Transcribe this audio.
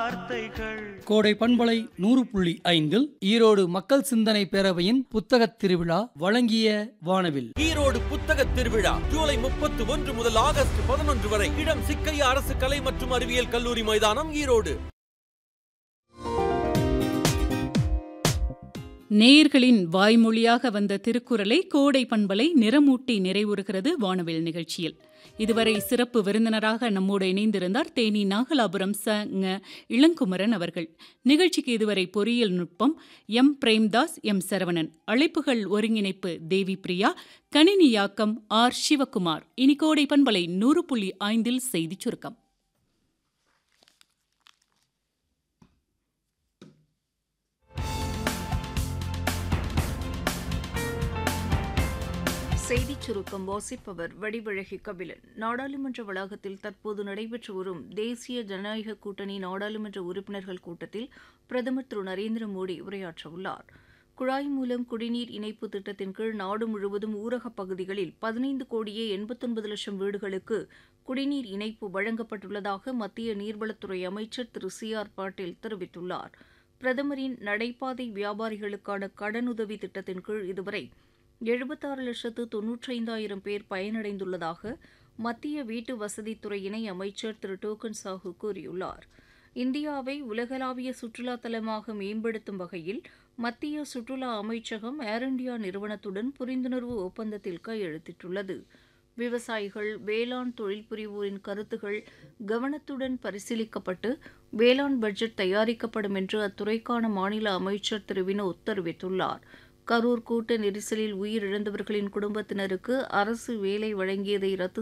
வார்த்தைகள் கோடை பண்பலை நூறு புள்ளி ஐந்தில் ஈரோடு மக்கள் சிந்தனை பேரவையின் புத்தகத் திருவிழா வழங்கிய வானவில் ஈரோடு புத்தக திருவிழா ஜூலை முப்பத்தி ஒன்று முதல் ஆகஸ்ட் பதினொன்று வரை இடம் சிக்கையா அரசு கலை மற்றும் அறிவியல் கல்லூரி மைதானம் ஈரோடு நேயர்களின் வாய்மொழியாக வந்த திருக்குறளை கோடை பண்பலை நிறமூட்டி நிறைவுறுகிறது வானவில் நிகழ்ச்சியில் இதுவரை சிறப்பு விருந்தினராக நம்மோடு இணைந்திருந்தார் தேனி நாகலாபுரம் ச ங இளங்குமரன் அவர்கள் நிகழ்ச்சிக்கு இதுவரை பொறியியல் நுட்பம் எம் பிரேம்தாஸ் எம் சரவணன் அழைப்புகள் ஒருங்கிணைப்பு தேவி பிரியா கணினியாக்கம் ஆர் சிவகுமார் இனி கோடை பண்பலை நூறு புள்ளி ஐந்தில் செய்திச் சுருக்கம் செய்திச் சுருக்கம் வாசிப்பவர் வடிவழகி கபிலன் நாடாளுமன்ற வளாகத்தில் தற்போது நடைபெற்று வரும் தேசிய ஜனநாயக கூட்டணி நாடாளுமன்ற உறுப்பினர்கள் கூட்டத்தில் பிரதமர் திரு நரேந்திர மோடி உரையாற்றவுள்ளார் குழாய் மூலம் குடிநீர் இணைப்பு திட்டத்தின் கீழ் நாடு முழுவதும் ஊரகப் பகுதிகளில் பதினைந்து கோடியே எண்பத்தொன்பது லட்சம் வீடுகளுக்கு குடிநீர் இணைப்பு வழங்கப்பட்டுள்ளதாக மத்திய நீர்வளத்துறை அமைச்சர் திரு சி ஆர் பாட்டீல் தெரிவித்துள்ளார் பிரதமரின் நடைபாதை வியாபாரிகளுக்கான கடனுதவி திட்டத்தின் கீழ் இதுவரை எழுபத்தாறு லட்சத்து தொன்னூற்றைந்தாயிரம் பேர் பயனடைந்துள்ளதாக மத்திய வீட்டு வசதித்துறை இணை அமைச்சர் திரு டோக்கன் சாஹூ கூறியுள்ளார் இந்தியாவை உலகளாவிய சுற்றுலா தலமாக மேம்படுத்தும் வகையில் மத்திய சுற்றுலா அமைச்சகம் ஏர் இண்டியா நிறுவனத்துடன் புரிந்துணர்வு ஒப்பந்தத்தில் கையெழுத்திட்டுள்ளது விவசாயிகள் வேளாண் தொழில் புரிவோரின் கருத்துகள் கவனத்துடன் பரிசீலிக்கப்பட்டு வேளாண் பட்ஜெட் தயாரிக்கப்படும் என்று அத்துறைக்கான மாநில அமைச்சர் திரு வினோத் தெரிவித்துள்ளார் கரூர் கூட்ட நெரிசலில் உயிரிழந்தவர்களின் குடும்பத்தினருக்கு அரசு வேலை வழங்கியதை ரத்து